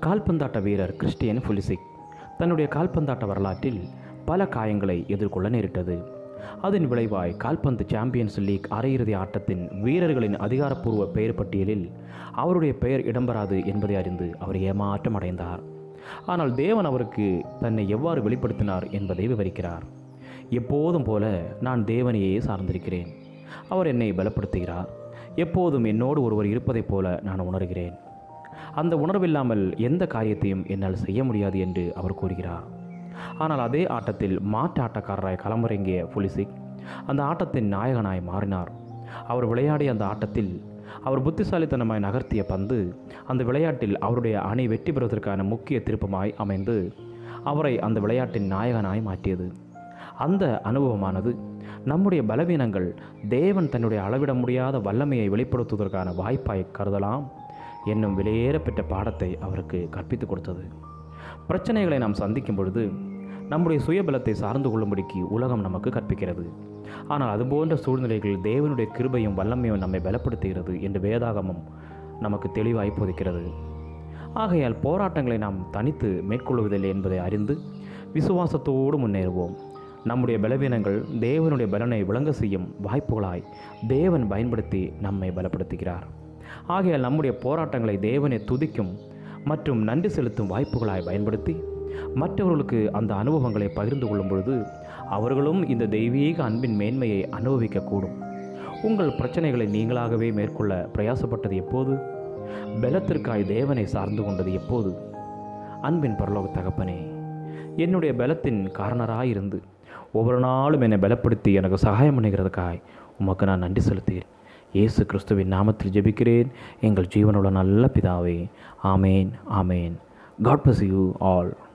கால்பந்தாட்ட வீரர் Christian Pulisic தன்னுடைய கால்பந்தாட்ட வரலாற்றில் பல காயங்களை எதிர்கொள்ள நேரிட்டது அதன் விளைவாய் கால்பந்து சாம்பியன்ஸ் லீக் அரையிறுதி ஆட்டத்தின் வீரர்களின் அதிகாரப்பூர்வ பெயர் பட்டியலில் அவருடைய பெயர் இடம்பெறாது என்பதை அறிந்து அவர் ஏமாற்றம் அடைந்தார் ஆனால் தேவன் அவருக்கு தன்னை எவ்வாறு வெளிப்படுத்தினார் என்பதை விவரிக்கிறார் எப்போதும் போல நான் தேவனையே சார்ந்திருக்கிறேன் அவர் என்னை பலப்படுத்துகிறார் எப்போதும் என்னோடு ஒருவர் இருப்பதைப் போல நான் உணர்கிறேன் அந்த உணர்வில்லாமல் எந்த காரியத்தையும் என்னால் செய்ய முடியாது என்று அவர் கூறுகிறார் ஆனால் அதே ஆட்டத்தில் மாற்று ஆட்டக்காரராய் களமிறங்கிய புலிசிக் அந்த ஆட்டத்தின் நாயகனாய் மாறினார் அவர் விளையாடிய அந்த ஆட்டத்தில் அவர் புத்திசாலித்தனமாய் நகர்த்திய பந்து அந்த விளையாட்டில் அவருடைய அணி வெற்றி பெறுவதற்கான முக்கிய திருப்பமாய் அமைந்து அவரை அந்த விளையாட்டின் நாயகனாய் மாற்றியது அந்த அனுபவமானது நம்முடைய பலவீனங்கள் தேவன் தன்னுடைய அளவிட முடியாத வல்லமையை வெளிப்படுத்துவதற்கான வாய்ப்பாய் கருதலாம் என்னும் விலையேறப்பெற்ற பாடத்தை அவருக்கு கற்பித்துக் கொடுத்தது பிரச்சனைகளை நாம் சந்திக்கும் பொழுது நம்முடைய சுயபலத்தை சார்ந்து கொள்ளும்படிக்கு உலகம் நமக்கு கற்பிக்கிறது ஆனால் அதுபோன்ற சூழ்நிலைகளில் தேவனுடைய கிருபையும் வல்லமையும் நம்மை பலப்படுத்துகிறது என்று வேதாகமம் நமக்கு தெளிவாய் போதிக்கிறது ஆகையால் போராட்டங்களை நாம் தனித்து மேற்கொள்வதில்லை என்பதை அறிந்து விசுவாசத்தோடு முன்னேறுவோம் நம்முடைய பலவீனங்கள் தேவனுடைய பலனை விளங்க செய்யும் வாய்ப்புகளாய் தேவன் பயன்படுத்தி நம்மை பலப்படுத்துகிறார் ஆகையால் நம்முடைய போராட்டங்களை தேவனை துதிக்கும் மற்றும் நன்றி செலுத்தும் வாய்ப்புகளாய் பயன்படுத்தி மற்றவர்களுக்கு அந்த அனுபவங்களை பகிர்ந்து கொள்ளும் பொழுது அவர்களும் இந்த தெய்வீக அன்பின் மேன்மையை அனுபவிக்கக்கூடும் உங்கள் பிரச்சனைகளை நீங்களாகவே மேற்கொள்ள பிரயாசப்பட்டது எப்போது பலத்திற்காய் தேவனை சார்ந்து கொண்டது எப்போது அன்பின் பரலோக தகப்பனே என்னுடைய பலத்தின் காரணராயிருந்து ஒவ்வொரு நாளும் என்னை பலப்படுத்தி எனக்கு சகாயம் பண்ணுகிறதுக்காய் உமக்கு நான் நன்றி செலுத்துகிறேன் இயேசு கிறிஸ்துவின் நாமத்தில் ஜெபிக்கிறேன் எங்கள் ஜீவனுள்ள நல்ல பிதாவே amen amen God bless you all